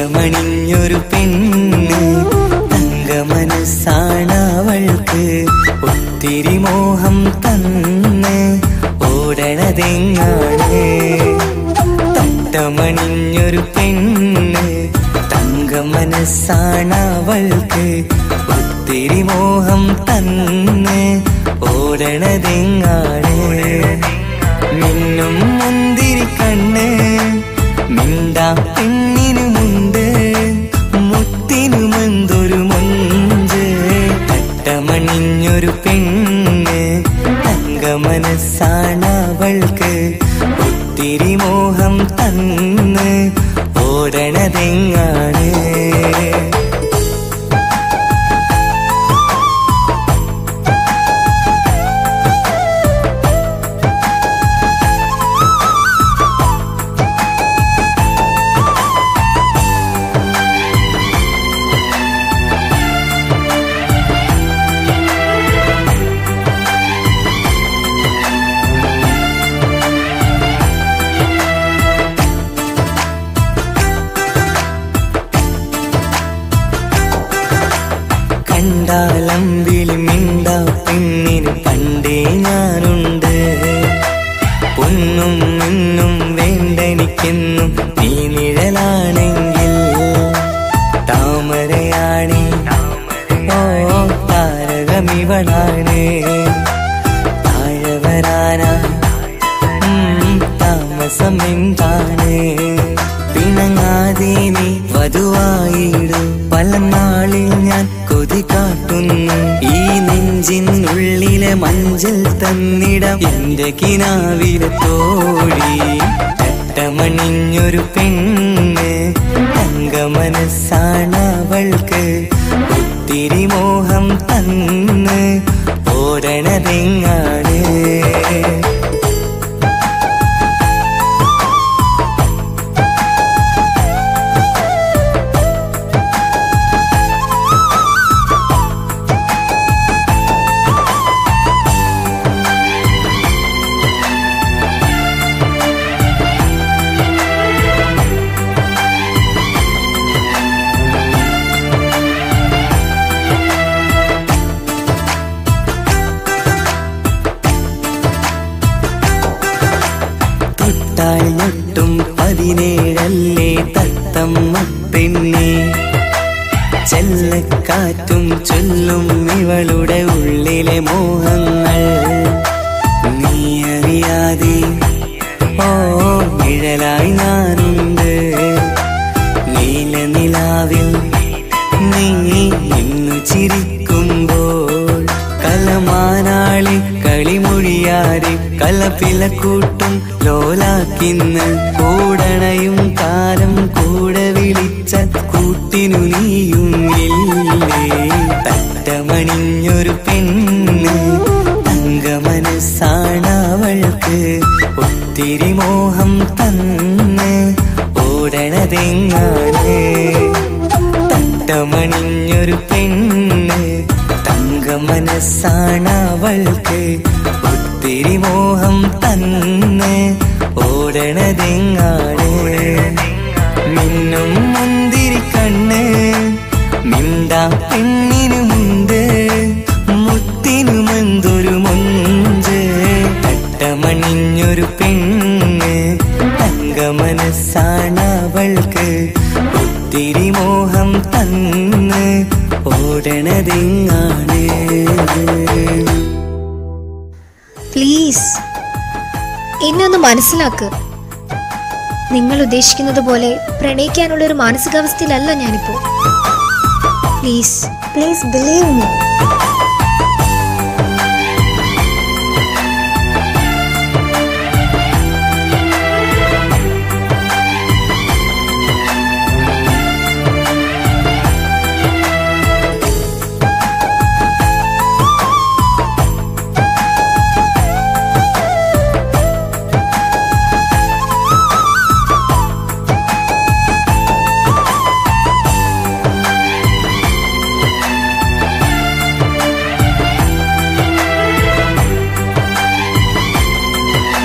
തട്ടമണിഞ്ഞൊരു പെണ്ണ് തങ്ക മനസ്സാണവൾക്ക് ഒത്തിരി മോഹം തന്ന് ഓടണതെങ്ങാണ് തട്ടമണിഞ്ഞൊരു പെണ്ണ് തങ്ക മനസ്സാണവൾക്ക് ഒത്തിരി മോഹം തന്ന് ഓടണതെങ്ങാണ് മിന്നും മുന്തിരി കണ്ണ് മിണ്ടാ പെണ്ണിനുമുണ്ട് മുത്തിനുമെന്തൊരു മൊഞ്ച് തട്ടമണിഞ്ഞൊരു പെണ്ണ് തങ്ക മനസ്സാണവൾക്ക് ഒത്തിരി മോഹം തന്ന് ഓടണതെങ്ങാണ് കണ്ടാലം വിളിമിണ്ട പെണ്ണിന് പണ്ടേ ഞാനുണ്ട് പൊന്നും മിന്നും വേണ്ടെനിക്കെന്നും നീ നിഴലാണെങ്കിൽ താമരയാണി ഓ താരകമിവളാണ് താഴെ വരാനാ ഉം, താമസം എന്താണ് പിണങ്ങാതെ നീ വധുവായിടും പല നാളിൽ ഞാൻ കൊതി കാട്ടുന്നു ഈ നെഞ്ചിനുള്ളിലെ മഞ്ചൽ തന്നിടം എന്റെ കിനാവിലെ തോഴി തട്ടമണിഞ്ഞൊരു പെണ്ണ് തങ്ക മനസ്സാണവൾക്ക് ഒത്തിരി മോഹം തന്ന് ഓടണതെങ്ങാണ് തൊട്ടാൽ ഞൊട്ടും പതിനേഴല്ലേ തത്തമ്മ പെണ്ണെ ചെല്ലക്കാറ്റും ചൊല്ലും ഇവളുടെ ഉള്ളിലെ മോഹങ്ങൾ നീ അറിയാതെ ഓ നിഴലായി ഞാനുണ്ട് നീല നിലാവിൽ നീ ഇന്നു ചിരിക്കുമ്പോൾ കലമാനാളി കളിമൊഴിയാതെ കലപ്പിലക്കൂട്ടും ലോലാക്കിന്ന് കൂടണയും കാലം കൂടെ വിളിച്ച കൂട്ടിനു നീയും ഇല്ലേ തട്ടമണിഞ്ഞൊരു പെണ്ണ് തങ്ക മനസ്സാണവൾക്ക് ഒത്തിരി മോഹം തന്ന് ഓടണതെങ്ങാണ് തട്ടമണിഞ്ഞൊരു പെണ്ണ് തങ്ക മനസ്സാണവൾക്ക് ഒത്തിരി മോഹം തന്ന് ഓടണതെങ്ങാണ് മിന്നും മുന്തിരി കണ്ണ് മിണ്ടാ പെണ്ണിനുമുണ്ട് മുത്തിനുമെന്തൊരു മൊഞ്ച് തട്ടമണിഞ്ഞൊരു പെണ്ണ് തങ്ക മനസ്സാണവൾക്ക് ഒത്തിരി മോഹം തന്ന് ഓടണതെങ്ങാണ് പ്ലീസ് എന്നെ ഒന്ന് മനസ്സിലാക്ക് നിങ്ങൾ ഉദ്ദേശിക്കുന്നത് പോലെ പ്രണയിക്കാനുള്ള ഒരു മാനസികാവസ്ഥയിലല്ല ഞാനിപ്പോ പ്ലീസ് പ്ലീസ് ബിലീവ് മീ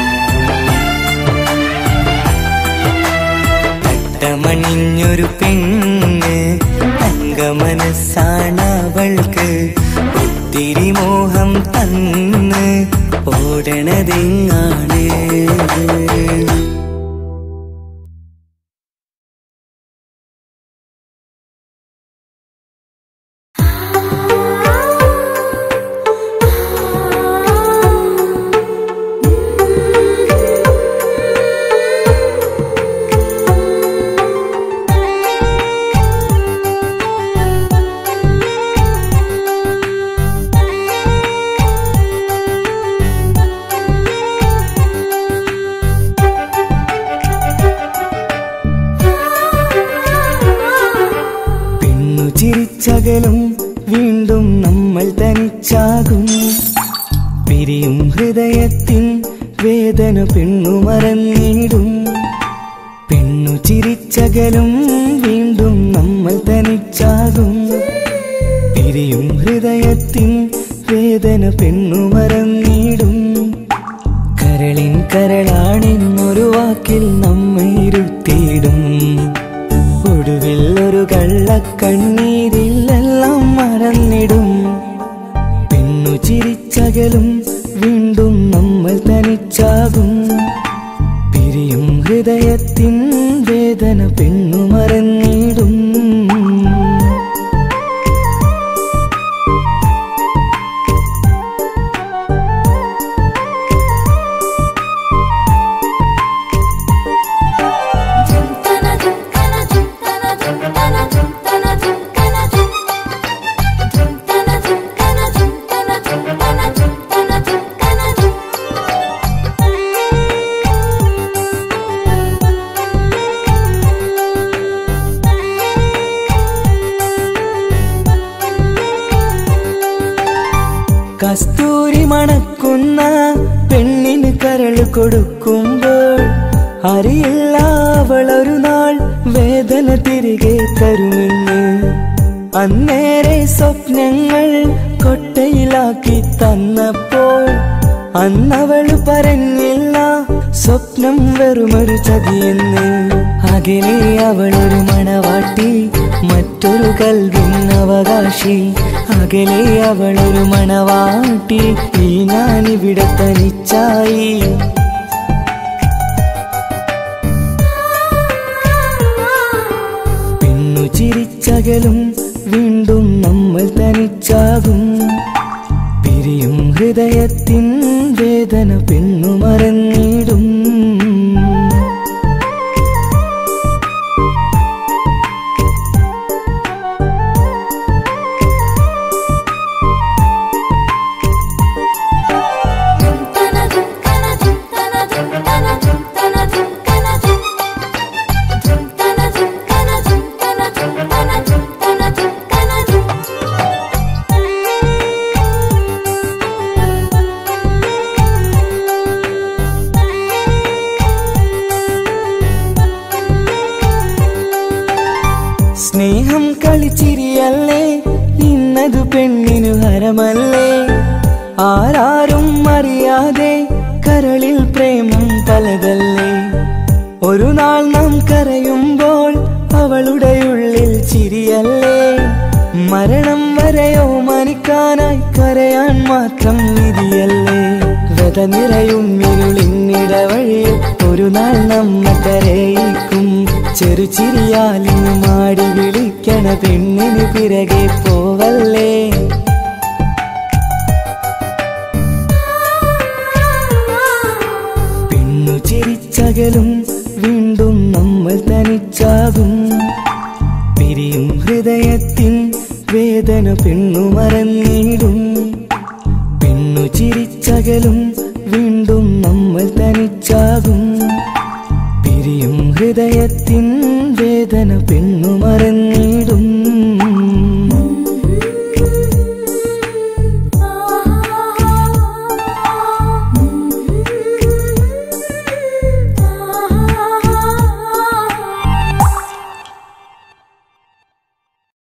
തട്ടമണിഞ്ഞൊരു പെണ്ണ് ഓടണതെങ്ങാണ് പെണ്ണു ചിരിച്ചകലും വീണ്ടും നമ്മൾ തനിച്ചാകും പിരിയും ഹൃദയത്തിൻ വേദന പെണ്ണു മറന്നിടും പെണ്ണു ചിരിച്ചകലും വീണ്ടും നമ്മൾ തനിച്ചാകും പിരിയും ഹൃദയത്തിൻ വേദന പെണ്ണു മറന്നിടും കരളിൻ കരളാണെന്നൊരു വാക്കിൽ നമ്മെ ഇരുത്തിയിടും ഒടുവിൽ ഒരു കള്ളക്കണ്ണീരിലെല്ലാം മറന്നിടും പെണ്ണു ചിരിച്ചകലും വീണ്ടും നമ്മൾ തനിച്ചാകും പിരിയും ഹൃദയത്തിൻ വേദന പെണ്ണു മറന്നിടും കസ്തൂരി മണക്കുന്ന പെണ്ണിന് കരൾ കൊടുക്കുമ്പോൾ അറിയില്ല അവളൊരു നാൾ വേദന തിരികെ തരുമെന്ന് അന്നേരെ സ്വപ്നങ്ങൾ കൊട്ടയിലാക്കി തന്നപ്പോൾ അന്നവൾ പറഞ്ഞില്ല സ്വപ്നം വെറുമൊരു ചതിയെന്ന് അകലെ അവളൊരു മണവാട്ടി മറ്റൊരു കൽവിൻ അവകാശി അകലെ അവളൊരു മണവാട്ടി ഈ ഞാനിവിടെ തനിച്ചായി പെണ്ണു ചിരിച്ചകലും വീണ്ടും നമ്മൾ തനിച്ചാകും പിരിയും ഹൃദയത്തിൻ വേദന പെണ്ണു മറന്നിടും സ്നേഹം കളിച്ചിരിയല്ലേ ഇന്നതു പെണ്ണിനു ഹരമല്ലേ ആരാരും അറിയാതെ കരളിൽ പ്രേമം പലതല്ലേ ഒരു നാൾ നാം കരയുമ്പോൾ അവളുടെ ഉള്ളിൽ ചിരിയല്ലേ മരണം വരെയോ മനിക്കാനായി കരയാൻ മാത്രം വിധിയല്ലേ വ്യത നിറയും ഇരുളിന്നിടവഴിയിൽ ഒരു നാൾ നമ്മ കരയിക്കും ചെറുചിരിയാലിന് മാടി വിളിക്കണ പെണ്ണിന് പിറകെ പോവല്ലേ പെണ്ണു ചിരിച്ചകലും വീണ്ടും നമ്മൾ തനിച്ചാകും പിരിയും ഹൃദയത്തിൻ വേദന പെണ്ണു മറന്നിടും പെണ്ണു ചിരിച്ചകലും വീണ്ടും നമ്മൾ തനിച്ചാകും പിരിയും ഹൃദയത്തിൻ വേദന പെണ്ണു മറന്നിടും